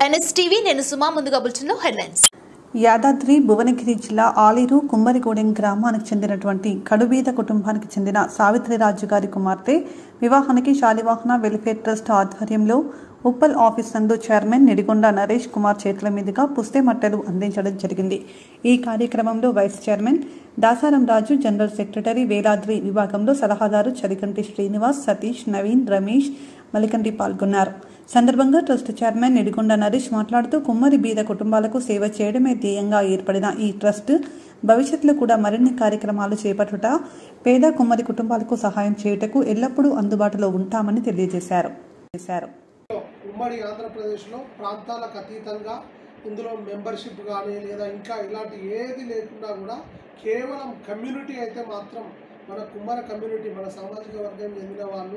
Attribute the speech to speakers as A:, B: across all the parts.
A: NSTV నేను సుమా ముందుగా బులెటిన్లో హెడ్లైన్స్
B: యాదాద్రి భువనగిరి జిల్లా ఆలేరు కుమ్మరిగూడెం గ్రామానికి చెందినటువంటి కడుబీద కుటుంబానికి చెందిన సావిత్రిరాజు గారి కుమార్తె వివాహానికి శాలివాహన వెల్ఫేర్ ట్రస్ట్ ఆధ్వర్యంలో ఉప్పల్ ఆఫీస్ నందు చైర్మన్ నిడిగొండ నరేష్ కుమార్ చేతుల మీదుగా పుస్తె మట్టలు అందించడం జరిగింది ఈ కార్యక్రమంలో vice chairman Dasaram Raju general secretary Veladri విభాగంలో సలహాదారు చరికంటి శ్రీనివాస్ సతీష్ నవీన్ రమేష్ మలికంటి పాల్గొన్నారు సందర్భంగా ట్రస్ట్ చైర్మన్ నిడిగొండ నరేష్ మాట్లాడుతూ కుమ్మరి బీద కుటుంబాలకు సేవ చేయడమే ధ్యేయంగా ఏర్పడిన ఈ ట్రస్ట్ భవిష్యత్తులో కూడా మరిన్ని కార్యక్రమాలు చేపట్టుట పేద కుమ్మరి కుటుంబాలకు సహాయం చేయుటకు ఎల్లప్పుడూ అందుబాటులో ఉంటామని తెలియజేశారు చేశారు
C: ఉమ్మడి ఆంధ్రప్రదేశ్లో ప్రాంతాలకు అతీతంగా ఇందులో మెంబర్షిప్ కానీ లేదా ఇంకా ఇలాంటి ఏది లేకుండా కూడా కేవలం కమ్యూనిటీ అయితే మాత్రం మన కుమ్మర కమ్యూనిటీ మన సామాజిక వర్గం చెందిన వాళ్ళు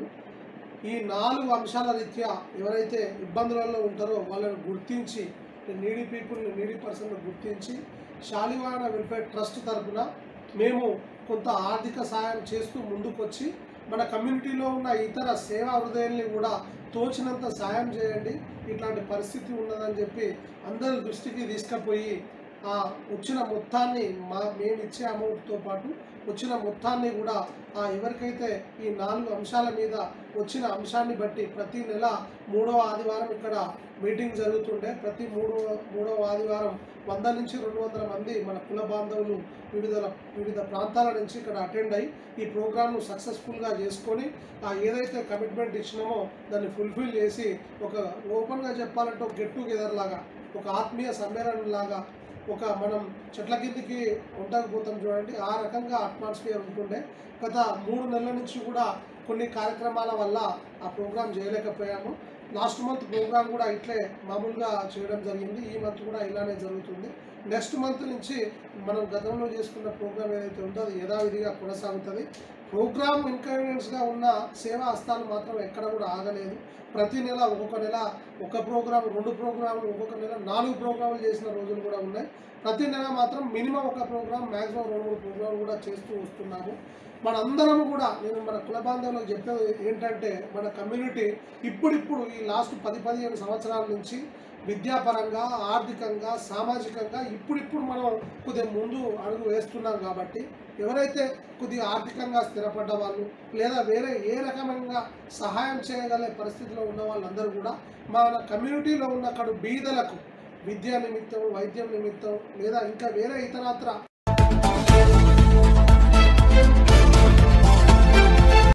C: ఈ నాలుగు అంశాల రీత్యా ఎవరైతే ఇబ్బందులలో ఉంటారో వాళ్ళని గుర్తించి నీడీ పీపుల్ని నీడీ పర్సన్ను గుర్తించి శాలివాన వెల్ఫేర్ ట్రస్ట్ తరఫున మేము కొంత ఆర్థిక సాయం చేస్తూ ముందుకొచ్చి మన కమ్యూనిటీలో ఉన్న ఇతర సేవా హృదయాల్ని కూడా తోచినంత సాయం చేయండి ఇట్లాంటి పరిస్థితి ఉన్నదని చెప్పి అందరి దృష్టికి తీసుకుపోయి ఆ వచ్చిన మొత్తాన్ని మా మేము ఇచ్చే అమౌంట్తో పాటు వచ్చిన మొత్తాన్ని కూడా ఆ ఎవరికైతే ఈ నాలుగు అంశాల మీద వచ్చిన అంశాన్ని బట్టి ప్రతి నెల మూడవ ఆదివారం ఇక్కడ మీటింగ్ జరుగుతుండే ప్రతి మూడో మూడవ ఆదివారం వంద నుంచి రెండు వందల మంది మన కుల బాంధవులు వివిధ వివిధ ప్రాంతాల నుంచి ఇక్కడ అటెండ్ అయ్యి ఈ ప్రోగ్రామ్ను సక్సెస్ఫుల్గా చేసుకొని ఆ ఏదైతే కమిట్మెంట్ ఇచ్చినామో దాన్ని ఫుల్ఫిల్ చేసి ఒక ఓపెన్గా చెప్పాలంటే ఒక గెట్ టుగెదర్ లాగా ఒక ఆత్మీయ సమ్మేళనం లాగా ఒక మనం చెట్ల కిందికి ఉండకపోతాం చూడండి ఆ రకంగా అట్మాస్ఫియర్ ఉంటుండే గత మూడు నెలల నుంచి కూడా కొన్ని కార్యక్రమాల వల్ల ఆ ప్రోగ్రామ్ చేయలేకపోయాము లాస్ట్ మంత్ ప్రోగ్రామ్ కూడా ఇట్లే మామూలుగా చేయడం జరిగింది ఈ మంత్ కూడా ఇలానే జరుగుతుంది నెక్స్ట్ మంత్ నుంచి మనం గతంలో చేసుకున్న ప్రోగ్రామ్ ఏదైతే ఉందో అది యథావిధిగా కొనసాగుతుంది ప్రోగ్రామ్ ఇన్కన్వీనియన్స్గా ఉన్న సేవా హస్తాలు మాత్రం ఎక్కడ కూడా ఆగలేదు ప్రతి నెల ఒక్కొక్క నెల ఒక ప్రోగ్రామ్ రెండు ప్రోగ్రాములు ఒక్కొక్క నెల నాలుగు ప్రోగ్రాములు చేసిన రోజులు కూడా ఉన్నాయి ప్రతి నెల మాత్రం మినిమం ఒక ప్రోగ్రామ్ మ్యాక్సిమం రెండు మూడు ప్రోగ్రాములు కూడా చేస్తూ వస్తున్నాము మనందరం కూడా నేను మన కుల బాంధవులకు చెప్పేది ఏంటంటే మన కమ్యూనిటీ ఇప్పుడిప్పుడు ఈ లాస్ట్ పది పదిహేను సంవత్సరాల నుంచి విద్యాపరంగా ఆర్థికంగా సామాజికంగా ఇప్పుడిప్పుడు మనం కొద్దిగా ముందు అడుగు వేస్తున్నాం కాబట్టి ఎవరైతే కొద్దిగా ఆర్థికంగా స్థిరపడ్డ వాళ్ళు లేదా వేరే ఏ రకమైన సహాయం చేయగలే పరిస్థితిలో ఉన్న వాళ్ళందరూ కూడా మన కమ్యూనిటీలో ఉన్న కడు బీదలకు విద్యా నిమిత్తం వైద్యం నిమిత్తం లేదా ఇంకా వేరే ఇతరత్ర